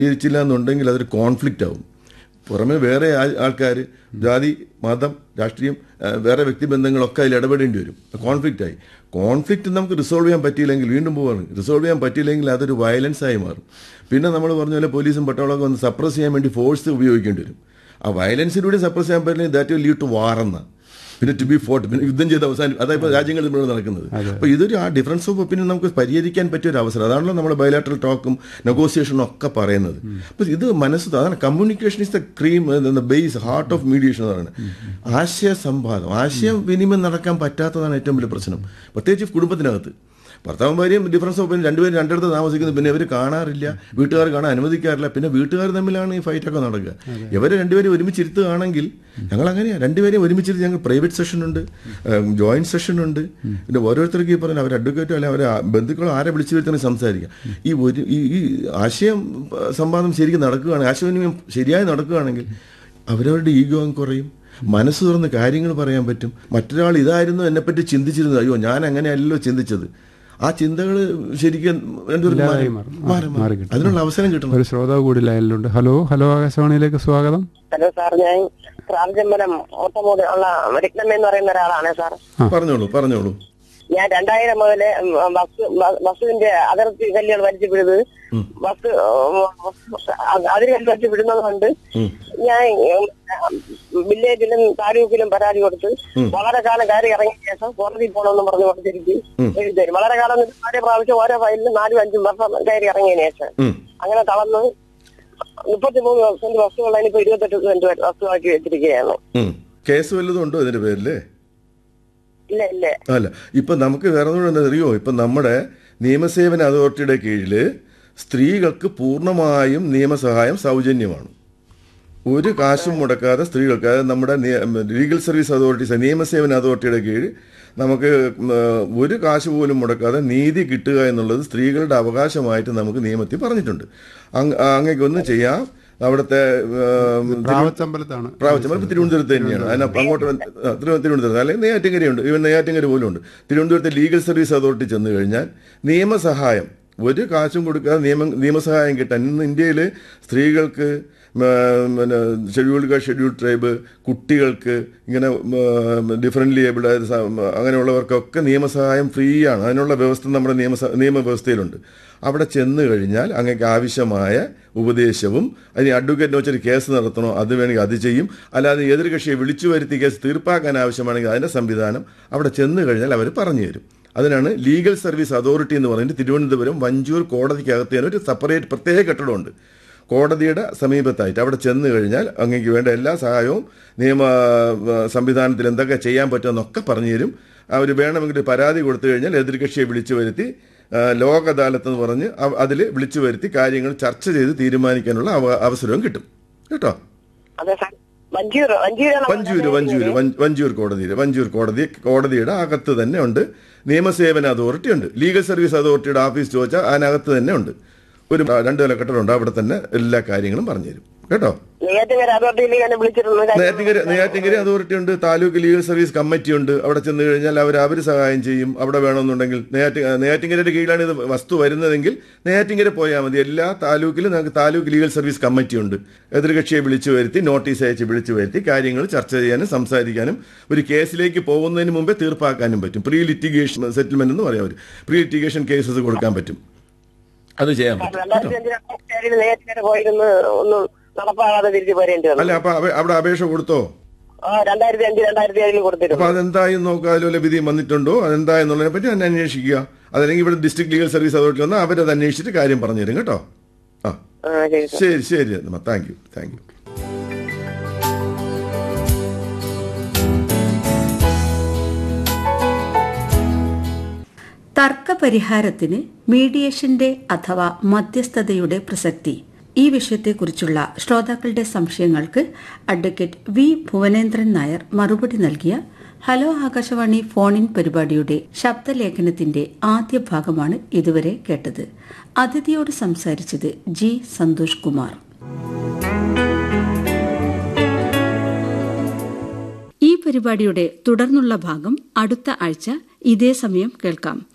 പരിഹരിച്ചില്ല എന്നുണ്ടെങ്കിൽ അതൊരു കോൺഫ്ലിക്റ്റ് ആവും പുറമെ വേറെ ആൾക്കാർ ജാതി മതം രാഷ്ട്രീയം ആ, വേറെ വ്യക്തിബന്ധങ്ങളൊക്കെ അതിൽ ഇടപെടേണ്ടി വരും കോൺഫ്ലിക്റ്റ് ആയി കോൺഫ്ലിക്റ്റ് നമുക്ക് റിസോൾവ് ചെയ്യാൻ പറ്റിയില്ലെങ്കിൽ വീണ്ടും പോവാണ് റിസോൾവ് ചെയ്യാൻ പറ്റിയില്ലെങ്കിൽ അതൊരു വയലൻസ് ആയി മാറും പിന്നെ നമ്മൾ പറഞ്ഞ പോലെ പോലീസും പട്ടാളമൊക്കെ വന്ന് സപ്രസ് ചെയ്യാൻ വേണ്ടി ഫോഴ്സ് ഉപയോഗിക്കേണ്ടി വരും ആ വയലൻസിലൂടെ സപ്രസ് ചെയ്യാൻ പറ്റില്ലെങ്കിൽ that will lead to war എന്ന പിന്നെ ടു ബി ഫോർട്ട് പിന്നെ യുദ്ധം ചെയ്ത് അവസാനം അതായത് രാജ്യങ്ങൾ തമ്മിലാണ് നടക്കുന്നത് അപ്പോൾ ഇതൊരു ആ ഡിഫറൻസ് ഓഫ് ഒപ്പീനിയൻ നമുക്ക് പരിഹരിക്കാൻ പറ്റിയ ഒരു അവസരം അതാണല്ലോ നമ്മൾ ബയലാട്രൽ ടോക്കും നെഗോസിയേഷനും ഒക്കെ പറയുന്നത് അപ്പോൾ ഇത് മനസ്സ് അതാണ് communication is the cream base heart of mediation എന്ന് പറയുന്നത് ആശയ സംവാദം ആശയ വിനിമയം നടക്കാൻ പറ്റാത്തതാണ് ഏറ്റവും വലിയ പ്രശ്നം പ്രത്യേകിച്ച് കുടുംബത്തിനകത്ത് ഭർത്താവും ഭാര്യയും ഡിഫറൻസ് ഓഫ് ഒപ്പീനിയൻ രണ്ടുപേരും രണ്ടിടത്ത് താമസിക്കുന്നു പിന്നെ ഇവർ കാണാറില്ല വീട്ടുകാർ കാണാൻ അനുവദിക്കാറില്ല പിന്നെ വീട്ടുകാർ തമ്മിലാണ് ഈ ഫൈറ്റൊക്കെ നടക്കുക ഇവരെ രണ്ടുപേരും ഒരുമിച്ചിരുത്തുകയാണെങ്കിൽ ഞങ്ങൾ അങ്ങനെയാണ് രണ്ടുപേരെയും ഒരുമിച്ചിരുത്ത് ഞങ്ങൾ പ്രൈവറ്റ് സെഷൻ ഉണ്ട് ജോയിന്റ് സെഷൻ ഉണ്ട് പിന്നെ ഓരോരുത്തർക്ക് ഈ പറഞ്ഞ അവർ അഡ്വക്കേറ്റോ അല്ലെ അവരെ ബന്ധുക്കളോ ആരെ വിളിച്ചു വരുത്തണം സംസാരിക്കാം ഈ ഒരു ഈ ഈ ആശയം ആ, സംവാദം ശരിക്കും നടക്കുകയാണെങ്കിൽ ആശയവിനിമയം ശരിയായി നടക്കുകയാണെങ്കിൽ അവരവരുടെ ഈഗോ അങ്ങ് കുറയും മനസ്സ് തുറന്ന് കാര്യങ്ങൾ പറയാൻ പറ്റും മറ്റൊരാൾ ഇതായിരുന്നു എന്നെപ്പറ്റി ചിന്തിച്ചിരുന്നത് അയ്യോ ഞാൻ അങ്ങനെയല്ലല്ലോ ചിന്തിച്ചത് ആ ചിന്തകൾ ശരിക്കും രണ്ടുപേർക്കും ഇല്ലാതായി മാറി- മാറും. മാറി മാറി മാറി കിട്ടും. അതിനുള്ള അവസരം കിട്ടണം ഒരു ശ്രോതാവ് കൂടി ലൈനിലുണ്ട് ഹലോ ഹലോ ആകാശവാണിയിലേക്ക് സ്വാഗതം ഹലോ സാർ ഞാൻ പ്രാർജമ്പലം ഓട്ടമൂട് ഉള്ള രത്നമ്മ എന്ന് പറയുന്ന ഒരാളാണ് സാർ പറഞ്ഞോളൂ പറഞ്ഞോളൂ ഞാൻ രണ്ടായിരം മുതല് ഉം, ബസ് ബ- ബസ്സിന്റെ അതിർത്തി കല്ലുകൾ വലിച്ചു വിടുന്നത് ബസ് ഉം, അതിര് കല്ല് വലിച്ചു വിടുന്നത് കൊണ്ട് ഞാൻ ഉം, വില്ലേജിലും താലൂക്കിലും പരാതി കൊടുത്ത് വളരെ കാലം കയറി ഇറങ്ങിയ ശേഷം കോടതി പോകണമെന്ന് പറഞ്ഞു കൊടുത്തിരിക്കും എഴുതി തരും വളരെ കാലം എന്ന് വെച്ചാൽ ഓരോ പ്രാവശ്യം ഓരോ ഫയലിലും നാലും അഞ്ചും വർഷം കയറി ഇറങ്ങിയതിനു ശേഷം ഉം. അങ്ങനെ തളർന്ന് മുപ്പത്തിമൂന്ന് സെന്റ് വസ്തുക്കളാണ് ഇപ്പൊ ഇരുപത്തെട്ട് സെന്റ് വസ്തുവാക്കി വെച്ചിരിക്കുകയാണ് ഉം. കേസ് വല്ലതും ഉണ്ടോ ഇതിന്റെ പേരില് ഇല്ല ഇല്ല അല്ല ഇപ്പൊ നമുക്ക് വേറെ ഒന്നും എന്താ അറിയോ ഇപ്പൊ നമ്മുടെ നിയമസേവന അതോറിറ്റിയുടെ കീഴില് സ്ത്രീകൾക്ക് പൂർണ്ണമായും നിയമസഹായം സൗജന്യമാണ് ഒരു കാശും മുടക്കാതെ സ്ത്രീകൾക്ക് അതായത് നമ്മുടെ നിയ- ലീഗൽ സർവീസ് അതോറിറ്റീസ് നിയമസേവന അതോറിറ്റിയുടെ കീഴിൽ നമുക്ക് ഉം, ഒരു കാശ് പോലും മുടക്കാതെ നീതി കിട്ടുക എന്നുള്ളത് സ്ത്രീകളുടെ അവകാശമായിട്ട് നമുക്ക് നിയമത്തിൽ പറഞ്ഞിട്ടുണ്ട് അങ്ങ് അങ്ങേക്കൊന്നും ചെയ്യാം അവിടുത്തെ ഉം, പ്രാവച്ചമ്പലത്താണ് പ്രാവശ്യം തിരുവനന്തപുരത്ത് തന്നെയാണ് അതിന് അങ്ങോട്ട് വന്ന് ആ, തിരുവ- തിരുവനന്തപുരത്ത് അല്ലെങ്കിൽ നെയ്യാറ്റിങ്കരയുണ്ട് ഇവൻ നെയ്യാറ്റിങ്കര പോലും ഉണ്ട് തിരുവനന്തപുരത്തെ ലീഗൽ സർവീസ് അതോറിറ്റി ചെന്ന് കഴിഞ്ഞാൽ നിയമസഹായം ഒരു കാശും കൊടുക്കാതെ നിയമ നിയമസഹായം കിട്ടാൻ ഇന്ന് ഇന്ത്യയിൽ സ്ത്രീകൾക്ക് മ, പിന്നെ ഷെഡ്യൂൾഡ് കാസ്റ്റ് ഷെഡ്യൂൾഡ് ട്രൈബ് കുട്ടികൾക്ക് ഇങ്ങനെ ഡിഫറൻ്റ്ലി ഏബിൾഡ് അതായത് സ- അങ്ങനെയുള്ളവർക്കൊക്കെ നിയമസഹായം ഫ്രീ ആണ് അതിനുള്ള വ്യവസ്ഥ നമ്മുടെ നിയമ നിയമവ്യവസ്ഥയിലുണ്ട് അവിടെ ചെന്ന് കഴിഞ്ഞാൽ അങ്ങേക്ക് ആവശ്യമായ ഉപദേശവും അതിന് അഡ്വക്കേറ്റിനെ വെച്ചൊരു കേസ് നടത്തണോ അത് വേണമെങ്കിൽ അത് ചെയ്യും അല്ലാതെ എതിർകക്ഷിയെ വിളിച്ചു വരുത്തി കേസ് തീർപ്പാക്കാൻ ആവശ്യമാണെങ്കിൽ അതിന്റെ സംവിധാനം അവിടെ ചെന്ന് കഴിഞ്ഞാൽ അവർ പറഞ്ഞു തരും അതിനാണ് ലീഗൽ സർവീസ് അതോറിറ്റി എന്ന് പറയുന്നത് തിരുവനന്തപുരം വഞ്ചൂർ കോടതിക്കകത്ത് തന്നെ ഒരു സെപ്പറേറ്റ് പ്രത്യേക കെട്ടിടമുണ്ട് കോടതിയുടെ സമീപത്തായിട്ട് അവിടെ ചെന്ന് കഴിഞ്ഞാൽ അങ്ങേക്ക് വേണ്ട എല്ലാ സഹായവും നിയമ ആ, സംവിധാനത്തിൽ എന്തൊക്കെ ചെയ്യാൻ പറ്റുമെന്നൊക്കെ പറഞ്ഞു തരും അവർ വേണമെങ്കിൽ ഒരു പരാതി കൊടുത്തു കഴിഞ്ഞാൽ എതിർകക്ഷിയെ വിളിച്ചു വരുത്തി ആ, ലോക അദാലത്ത് എന്ന് പറഞ്ഞ് അതിൽ വിളിച്ചു വരുത്തി കാര്യങ്ങൾ ചർച്ച ചെയ്ത് തീരുമാനിക്കാനുള്ള അവ- അവസരവും കിട്ടും കേട്ടോ അതെ സാർ വഞ്ചൂർ വഞ്ചൂരാണ് വഞ്ചൂര് വഞ്ചൂര് വഞ്ച- വഞ്ചൂർ കോടതിയിൽ വഞ്ചൂർ കോടതി കോടതിയുടെ അകത്ത് തന്നെ ഉണ്ട് നിയമസേവന അതോറിറ്റി ഉണ്ട് ലീഗൽ സർവീസ് അതോറിറ്റിയുടെ ഓഫീസ് ചോദിച്ചാൽ അതിനകത്ത് തന്നെ ഉണ്ട് ഒരു രണ്ട് നില കെട്ടിടമുണ്ട് അവിടെ തന്നെ എല്ലാ കാര്യങ്ങളും പറഞ്ഞുതരും കേട്ടോ നെയ്യാറ്റിങ്കര അതോറിറ്റിയിൽ എന്നെ വിളിച്ചിരുന്നു നെയ്യാറ്റിങ്കര നെയ്യാറ്റിങ്കര അതോറിറ്റി ഉണ്ട് താലൂക്ക് ലീഗൽ സർവീസ് കമ്മിറ്റി ഉണ്ട് അവിടെ ചെന്ന് കഴിഞ്ഞാൽ അവർ അവർ സഹായം ചെയ്യും അവിടെ വേണമെന്നുണ്ടെങ്കിൽ നെയ്യാറ്റി നെയ്യാറ്റിങ്കരയുടെ കീഴിലാണ് ഇത് വസ്തു വരുന്നതെങ്കിൽ നെയ്യാറ്റിങ്കര പോയാൽ മതി എല്ലാ താലൂക്കിലും നമുക്ക് താലൂക്ക് ലീഗൽ സർവീസ് കമ്മിറ്റി ഉണ്ട് എതിർകക്ഷിയെ വിളിച്ചു വരുത്തി നോട്ടീസ് അയച്ച് വിളിച്ചു വരുത്തി കാര്യങ്ങൾ ചർച്ച ചെയ്യാനും സംസാരിക്കാനും ഒരു കേസിലേക്ക് പോകുന്നതിന് മുമ്പേ തീർപ്പാക്കാനും പറ്റും പ്രീ ലിറ്റിഗേഷൻ സെറ്റിൽമെന്റ് എന്ന് പറയാം അവർ പ്രീ ലിറ്റിഗേഷൻ കേസസ് കൊടുക്കാൻ പറ്റും അത് ചെയ്യാൻ പറ്റും കേട്ടോ രണ്ടായിരത്തി അഞ്ചിൽ രണ്ടായിരത്തി നെയ്യാറ്റിങ്കര പോയിരുന്ന് ഒന്നും നടപ്പാകാതെ തിരിച്ചു പോരേണ്ടി വന്നു അല്ല അപ്പൊ അവ- അവിടെ അപേക്ഷ കൊടുത്തോ ആ രണ്ടായിരത്തി അഞ്ച് രണ്ടായിരത്തി ഏഴിൽ അപ്പൊ കൊടുത്തിരുന്നു അതെന്തായി നോക്കുക അതിലുള്ള വിധി വന്നിട്ടുണ്ടോ അതെന്തായെന്നുള്ളതിനെ പറ്റി തന്നെ അന്വേഷിക്കുക അതല്ലെങ്കിൽ ഇവിടെ ഡിസ്ട്രിക്ട് ലീഗൽ സർവീസ് അതോറിറ്റി വന്നാൽ അവരത് അന്വേഷിച്ചിട്ട് കാര്യം പറഞ്ഞു തരും കേട്ടോ ആ ആ ശരി സാർ ശരി ശരി താങ്ക് യു താങ്ക് യു തർക്കപരിഹാരത്തിന് മീഡിയേഷന്റെ അഥവാ മധ്യസ്ഥതയുടെ പ്രസക്തി ഈ വിഷയത്തെക്കുറിച്ചുള്ള ശ്രോതാക്കളുടെ സംശയങ്ങൾക്ക് അഡ്വക്കേറ്റ് വി ഭുവനേന്ദ്രൻ നായർ മറുപടി നൽകിയ ഹലോ ആകാശവാണി ഫോൺ ഇൻ പരിപാടിയുടെ ശബ്ദലേഖനത്തിന്റെ ആദ്യ ഭാഗമാണ് ഇതുവരെ കേട്ടത് അതിഥിയോട് സംസാരിച്ചത് ജി സന്തോഷ് കുമാർ ഈ പരിപാടിയുടെ തുടർന്നുള്ള ഭാഗം അടുത്ത ആഴ്ച ഇതേ സമയം കേൾക്കാം